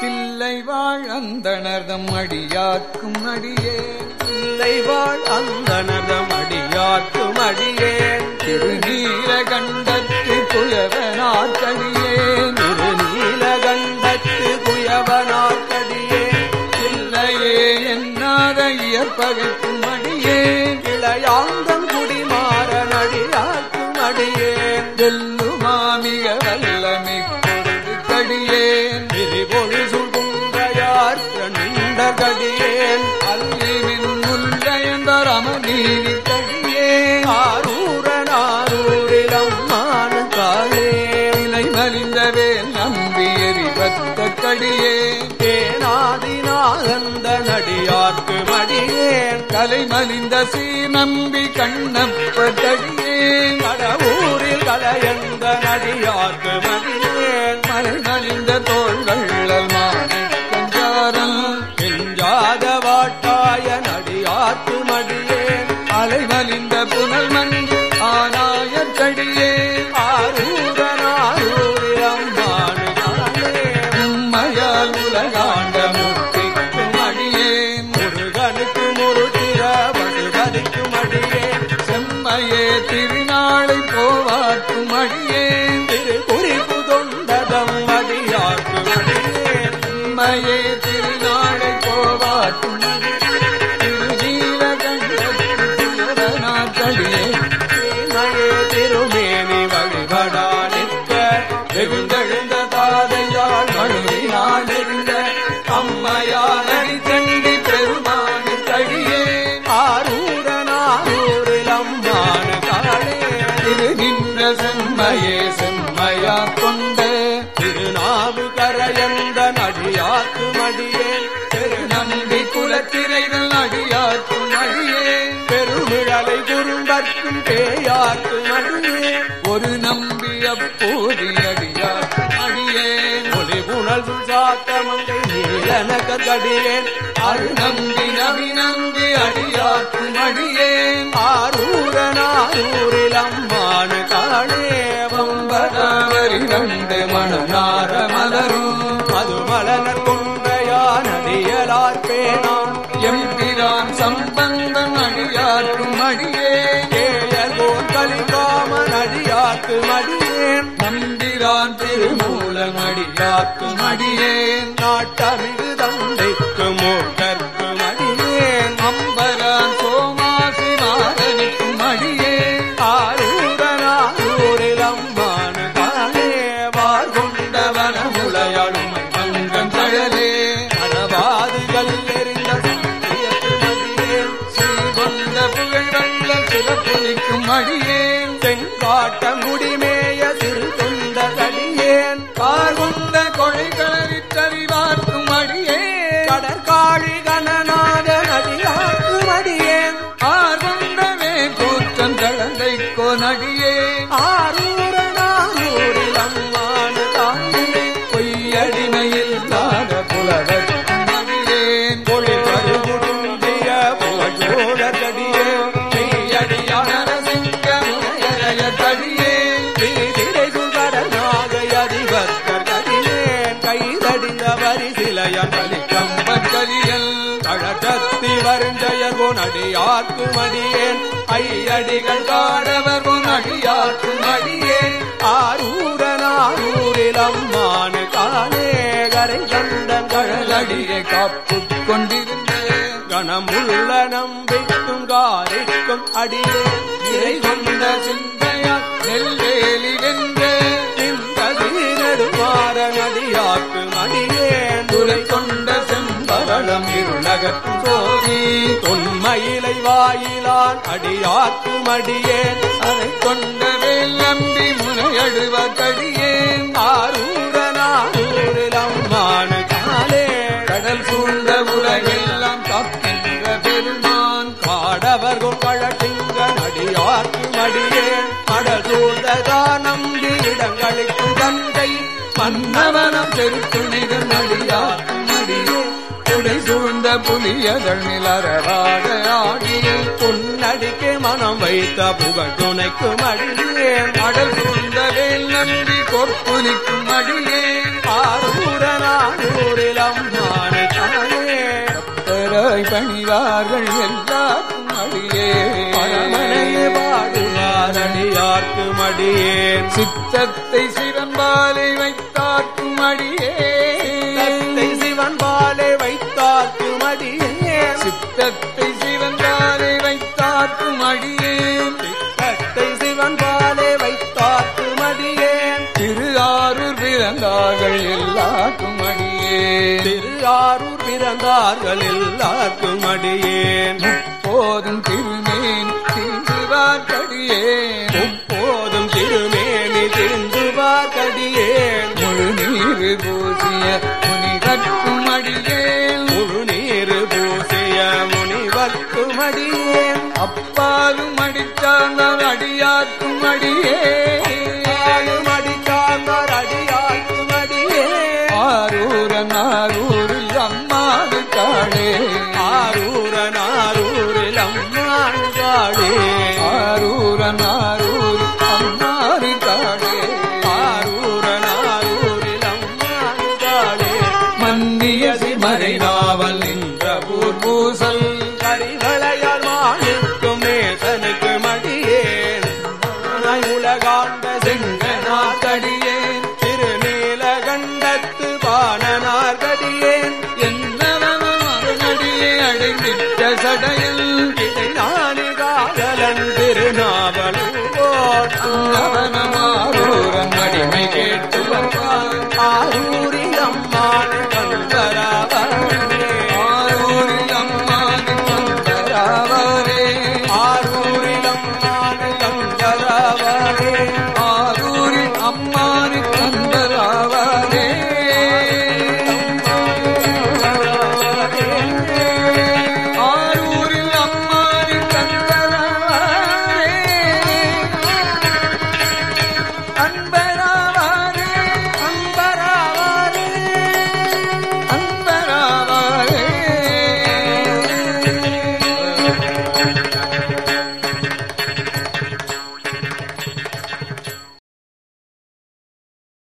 தில்லை வாழ் அந்தணர்தம் அடியாக்கும் அடியே இல்லை வாழ் அந்தனதம் அடியாக்கும் அடியேன் திருநீல கண்டத்து குயவனாக்கடியேன் திருநீலகண்டத்து குயவனாக்கடியேன் இல்லையே என்னாத இயற்பகைக்கும் அடியேன் இளையாந்தன் குடிமாறன் அடியாக்கும் அடியேன் வெல்லுமாமிக வல்லமை கடியேன் திரிபொழி சுகுன்றையார் கண்டகடியேன் அல்லிவின் முல்லையந்தர் அமநீதி கடியேன் ஆரூரனாரூரிலம் மானக்காலே இலை மலிந்தவே நம்பி எரிபத்த கடியேன் தேனாதினாகந்த நடியார்க்கு மடியேன் கலை மலிந்த சீர் நம்பி கண்ணப்ப கடியேன் கடவுரில் கலையந்த நடியார்க்கு மடியேன் மலை மலிந்த தோள்கள் மாணிக்கஞ்சாரல் கெஞ்சாத வாட்டாய நடியார்க்கு மடியேன் அலை மலிந்த புனல் மங்கு ஆனாய கடியேன் ஆரூரனாரூரிலம் மானக்காலே உம்மையால் உலகாண்ட முத்திக்கும் அடியேன் முருகனுக்கு முருகிற வடுகதிக்கு மடியேன் செம்மையே திருநாளை போவாக்கும் அடியேன் திரு குறிப்பு தொண்டதம் மடியார்க்கு மடியேன் செம்மையே திருநாளை போவாக்கும் திருஜீவ கண்டடியேன் மயே திருமேனி வழிபடா நிற்க வெகுண்டெழுந்த தாதையாள் மழுவினால் நாடெறிந்த அம்மையானடி கண்டி பெருமானி கடியேன் ஆரூரனாரூரிலம் மான காளே திருகின்ற செம்மையே செம்மையா கொண்ட திருநாவு கரையந்த நடியாக்கு மடியேன் நம்பி குலத்திரைகள் அடியாக்கும் அடியேன் பெருமிழலை குறும்பர்க்கும் பேயாக்கு மடியேன் ஒரு நம்பி அப்போதி அடியாக்கும் அடியேன் ஒளி புனல் சாத்தமங்கை நீலனக கடியேன் அரு நம்பி நபி நம்பி அடியாக்கும் அடியேன் ஆரூரனாரூரிலம் மான காளே பம்பராவரி கண்டு மணநார மலரும் அது மலர் கொன்றையான் அடியலார் பேனான் எம்பிரான் சம்பந்தம் அடியாக்கும் அடியேன் கேயர்கோன் கலிகாமன் அடியாக்கு மடியேன் நம்பிரான் திருமூலன் அடியாக்கும் அடியேன் நாட்டமிகு தந்தைக்கு மூக்கற்கு மடியேன் அம்பரான் சோமாசி மாதனுக்கும் அடியேன் ஆரூரனாரூரிலம் மான காளே வார்கொண்ட கொண்டவன முளையாளும் அங்கம் தழலே மரபாதுகள் எறிந்த சத்தியத்து மடியேன் கொண்ட புகழ் வல்ல சிறப்புலிக்கும் அடியேன் செங்காட்ட முடிமேய சிறு தொண்ட கடியேன் கார்கொண்ட கொலை களறித்தறிவார்க்கும் அடியேன் கடற்காழி கணநாத நடிகாக்கு மடியேன் ஆர்கொண்டவே கூற்றம் கலந்தை கோனடியேன் ஆரூரனாரூரில் அம்மான தாயே பொய்யடிமையில் தாத புலவர்க்கும் அடியேன் பொழில் கருகுடும்பிய புகழோடர் கடியேன் மெய்யடியான நரசிங்க முனையரைய தடியேன் திரை சுகடனாக அதிபர்கர் கடியேன் கைதடிந்த பரிசிலையன் பலிக்கம் கம்பக்கரியல் கழகத்தி வருஞ்சயகோ நடியாக்கு மடியேன் ஐயடிகள் காடவர் உன் அடியாக்கும் அடியேன் ஆரூரனாரூரில் அம்மானு காலே கரை கண்டன் கழலடி அடியை காப்பு கொண்டிருந்த கணமுள்ள நம்பிக்கும் காரிக்கும் அடியேன் இறை கொண்ட சிந்தையா நெல்வேலி வென்ற இந்த சீரடுமாற நடியாக்கு மடியேன் துறை கொண்ட செம்பவளம் இருளகற்றும் சோதி தொன்மயிலை வாயிலான் அடியாக்கு மடியேன் அதை கொண்ட வேல் நம்பி முனையடுவ கடியேன் ஆரூரனாரூரில் அம்மானு காலே கடல் சூழ்ந்த உலகெல்லாம் காக்கின்ற பெருமான் காடவர்கள் கழட்டிங்க நடியாக்கு மடியேன் கடல் சூழ்ந்ததா நம்பி இடங்களிக்கும் தந்தை மன்னவனம் பெருத்துணிகள் நடியாக்கும் அடியேன் துடை சூழ்ந்த புலியதழ் நிலரவாக ஆடிய பொன்னடிக்கு மனம் வைத்த புகழ் துணைக்கு மடியேன் அடல் சூழ்ந்த வேல் நம்பி கொப்புனிக்கும் அடியேன் ஆரூரனாரூரில் பணிவார்கள் எல்லாருக்கும் அடியே பரமனையே பாடுவார் அடியார்க்கு மடியேன் சித்தத்தை சிறம்பாலை வைத்தார்க்கும் அடியே தத்தை சிவன் பாலை வைத்தார்க்கு மடியேன் சித்தத்தை சிறந்தாலை வைத்தார்க்கும் அடியேன் தத்தை சிவன் பாலை வைத்தார்க்கு மடியேன் திரு ஆரூர் பிறந்தார்கள் எல்லாருக்கும் அடியே திரு ஆரூர் பிறந்தார்கள் எல்லாருக்கும் அடியேன் போதும் திருமேன் தீந்துவார்க்கடியேன் முப்போதும் திருமேனி திருந்துவார் கடியேன் முழு நீர் பூசிய முனிகட்கும் அடியேன் முழு நீர் பூசிய முனிவர்க்கும் அடியேன் அப்பாலும் அடித்தார் அடியார்க்கும் அடியே ஆளும் அடித்தார் அடியார்க்கும் அடியேன் ஆரூரன் ஆரூரில் அம்மாது காடே ஆரூரன் ஆரூரில் அம்மாள் காடே ஆரூரன் ஆரூரில் அம்மாது காடே ஆரூரன் ஆரூரில் அம்மாள் காடே மன்னிய சிமரை